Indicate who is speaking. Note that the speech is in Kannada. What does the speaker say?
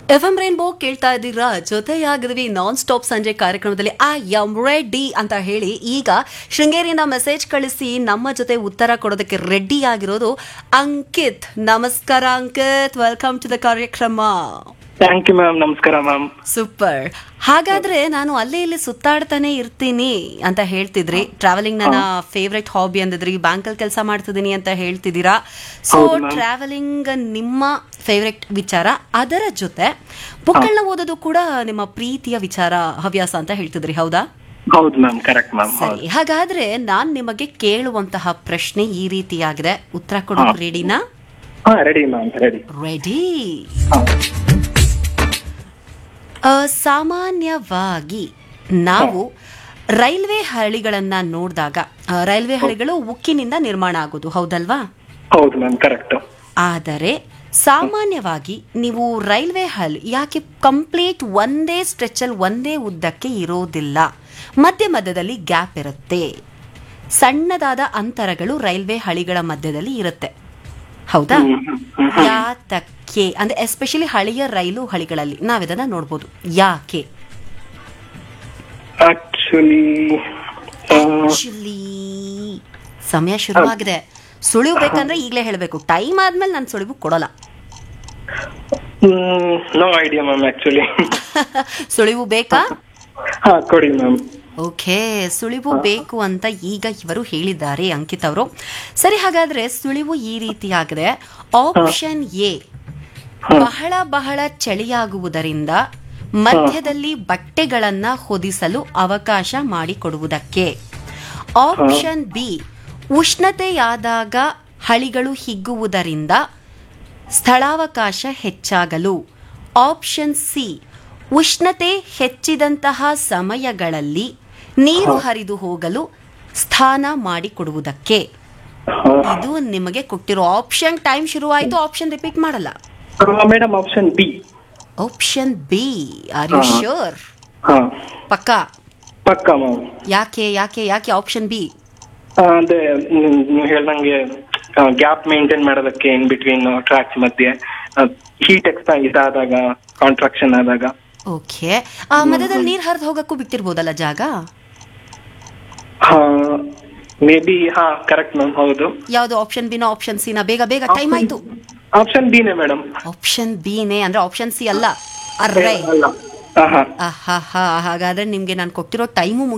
Speaker 1: ಎಫ್ ಎಂ ರೈನ್ಬೋ ಕೇಳ್ತಾ ಇದ್ದೀರಾ ಜೊತೆಯಾಗಿದ್ವಿ ನಾನ್ ಸ್ಟಾಪ್ ಸಂಜೆ ಕಾರ್ಯಕ್ರಮದಲ್ಲಿ ಐ ಎಮ್ ರೆಡಿ ಅಂತ ಹೇಳಿ ಈಗ ಶೃಂಗೇರಿಯಿಂದ ಮೆಸೇಜ್ ಕಳಿಸಿ ನಮ್ಮ ಜೊತೆ ಉತ್ತರ ಕೊಡೋದಕ್ಕೆ ರೆಡಿ ಆಗಿರೋದು ಅಂಕಿತ್ ನಮಸ್ಕಾರ ಅಂಕಿತ್ ವೆಲ್ಕಮ್ ಟು ದ ಕಾರ್ಯಕ್ರಮ
Speaker 2: ಥ್ಯಾಂಕ್ ಯು ಮ್ಯಾಮ್ ನಮಸ್ಕಾರ ಮ್ಯಾಮ್
Speaker 1: ಸೂಪರ್ ಹಾಗಾದ್ರೆ ನಾನು ಅಲ್ಲಿ ಇಲ್ಲಿ ಸುತ್ತಾಡ್ತಾನೆ ಇರ್ತೀನಿ ಅಂತ ಹೇಳ್ತಿದ್ರಿ ಟ್ರಾವೆಲಿಂಗ್ ನನ್ನ ಫೇವ್ರೆಟ್ ಹಾಬಿ ಅಂದಿದ್ರಿ ಬ್ಯಾಂಕಲ್ಲಿ ಕೆಲಸ ಮಾಡ್ತಿದ್ದೀನಿ ಅಂತ ಹೇಳ್ತಿದ್ದೀರಾ ಸೊ
Speaker 2: ಹೌದು ma'am.
Speaker 1: ಟ್ರಾವೆಲಿಂಗ್ ನಿಮ್ಮ ಫೇವ್ರೆಟ್ ವಿಚಾರ ಅದರ ಜೊತೆ ಬುಕ್ಗಳನ್ನ ಓದೋದು ಕೂಡ ನಿಮ್ಮ ಪ್ರೀತಿಯ ವಿಚಾರ ಹವ್ಯಾಸ ಅಂತ ಹೇಳ್ತಿದ್ರಿ ಹೌದಾ
Speaker 2: ಹೌದು ಮ್ಯಾಮ್ ಕರೆಕ್ಟ್ ಮ್ಯಾಮ್
Speaker 1: ಸರಿ ಹಾಗಾದ್ರೆ ನಾನ್ ನಿಮಗೆ ಕೇಳುವಂತಹ ಪ್ರಶ್ನೆ ಈ ರೀತಿಯಾಗಿದೆ ಉತ್ತರ ಕೊಡೋಕೆ ರೆಡಿನಾ
Speaker 2: ಹಾ ರೆಡಿ ಮ್ಯಾಮ್ ರೆಡಿ
Speaker 1: ರೆಡಿ ಸಾಮಾನ್ಯವಾಗಿ ನಾವು ರೈಲ್ವೆ ಹಳಿಗಳನ್ನ ನೋಡಿದಾಗ ಆ, ರೈಲ್ವೆ ಹಳಿಗಳು ಉಕ್ಕಿನಿಂದ ನಿರ್ಮಾಣ ಆಗೋದು ಹೌದಲ್ವಾ
Speaker 2: ಹೌದು ಮ್ಯಾಮ್ ಕರೆಕ್ಟ್
Speaker 1: ಆದರೆ ಸಾಮಾನ್ಯವಾಗಿ ನೀವು ರೈಲ್ವೆ ಹಳಿ ಯಾಕೆ ಕಂಪ್ಲೀಟ್ ಒಂದೇ ಸ್ಟ್ರೆಚಲ್ಲಿ ಒಂದೇ ಉದ್ದಕ್ಕೆ ಇರೋದಿಲ್ಲ ಮಧ್ಯ ಮಧ್ಯದಲ್ಲಿ ಗ್ಯಾಪ್ ಇರುತ್ತೆ ಸಣ್ಣದಾದ ಅಂತರಗಳು ರೈಲ್ವೆ ಹಳಿಗಳ ಮಧ್ಯದಲ್ಲಿ ಇರುತ್ತೆ ಹೌದಾ ಯಾತಕ್ಕೆ ಅಂದ್ರೆ ಎಸ್ಪೆಷಲಿ ಹಳೆಯ ರೈಲು ಹಳಿಗಳಲ್ಲಿ ನಾವಿದನ್ನ ನೋಡ್ಬೋದು ಯಾಕೆ
Speaker 2: ಆಕ್ಚುಲಿ
Speaker 1: Actually, ಸಮಯ ಶುರುವಾಗಿದೆ ಸುಳಿವು ಬೇಕಂದ್ರೆ ಈಗಲೇ ಹೇಳಬೇಕು ಟೈಮ್ ಆದ್ಮೇಲೆ ನಾನು ಸುಳಿವು ಕೊಡಲ್ಲ
Speaker 2: ನೋ ಐಡಿಯಾ ಮ್ಯಾಮ್ ಆಕ್ಚುಲಿ
Speaker 1: ಸುಳಿವು ಬೇಕಾ
Speaker 2: ಹಾ ಕೊಡಿ ಮ್ಯಾಮ್
Speaker 1: ಓಕೆ ಸುಳಿವು ಬೇಕು ಅಂತ ಈಗ ಇವರು ಹೇಳಿದ್ದಾರೆ ಅಂಕಿತ್ ಅವರು ಸರಿ ಹಾಗಾದ್ರೆ ಸುಳಿವು ಈ ರೀತಿಯಾಗಿದೆ ಆಪ್ಷನ್ ಎ ಬಹಳ ಬಹಳ ಚಳಿಯಾಗುವುದರಿಂದ ಮಧ್ಯದಲ್ಲಿ ಬಟ್ಟೆಗಳನ್ನ ಹೊದಿಸಲು ಅವಕಾಶ ಮಾಡಿಕೊಡುವುದಕ್ಕೆ ಆಪ್ಷನ್ ಬಿ ಉಷ್ಣತೆಯಾದಾಗ ಹಳಿಗಳು ಹಿಗ್ಗುವುದರಿಂದ ಸ್ಥಳಾವಕಾಶ ಹೆಚ್ಚಾಗಲು ಆಪ್ಷನ್ ಸಿ ಉಷ್ಣತೆ ಹೆಚ್ಚಿದಂತಹ ಸಮಯಗಳಲ್ಲಿ ನೀರು ಹರಿದು ಹೋಗಲು ಸ್ಥಾನ ಮಾಡಿಕೊಡುವುದಕ್ಕೆ ಇದು ನಿಮಗೆ ಕೊಟ್ಟಿರೋ ಆಪ್ಷನ್ ಟೈಮ್ ಶುರುವಾಯಿತು ಆಪ್ಷನ್ ರಿಪೀಟ್ ಮಾಡಲ್ಲ
Speaker 2: madam option B
Speaker 1: option B are you sure
Speaker 2: ಹಾ
Speaker 1: ಪಕ್ಕಾ
Speaker 2: ಪಕ್ಕ ಮ್ಯಾಮ್
Speaker 1: ಯಾಕೆ ಯಾಕೆ ಯಾಕೆ ಆಪ್ಷನ್ ಬಿ
Speaker 2: ಅದೇ ನೀವ್- ನೀವು ಹೇಳ್ದಂಗೆ ಗ್ಯಾಪ್ ಮೇಂಟೈನ್ ಮಾಡೋದಕ್ಕೆ ಇನ್ ಬಿಟ್ವೀನ್ ಟ್ರ್ಯಾಕ್ಸ್ ಮಧ್ಯೆ ಹೀಟ್ ಎಕ್ಸ್ಪಾ ಇದಾದಾಗ ಕಾಂಟ್ರಾಕ್ಷನ್ ಆದಾಗ
Speaker 1: ಓಕೆ ಆ ಮಧ್ಯದಲ್ಲಿ ನೀರ್ ಹರಿದು ಹೋಗಕ್ಕೂ ಬಿಟ್ಟಿರ್ಬೋದಲ್ಲ ಜಾಗ
Speaker 2: ಮೇ ಬಿ ಹಾ ಕರೆಕ್ಟ್ ಮ್ಯಾಮ್ ಹೌದು
Speaker 1: ಯಾವ್ದು ಆಪ್ಷನ್ ಬಿನ ಆಪ್ಷನ್ ಸಿನ ಬೇಗ ಬೇಗ ಟೈಮ್ ಆಯ್ತು
Speaker 2: ಆಪ್ಷನ್ ಬಿನೇ ಮೇಡಮ್
Speaker 1: ಆಪ್ಷನ್ ಬಿನೇ ಅಂದ್ರೆ ಆಪ್ಷನ್ ಸಿ ಅಲ್ಲ ಅರ್ರೇ
Speaker 2: ಅಲ್ಲ ಹಾ ಹಾ
Speaker 1: ಆಹಾ ಹಾಗಾದ್ರೆ ನಿಮ್ಗೆ ನಾನು ಕೊಟ್ಟಿರೋ ಟೈಮು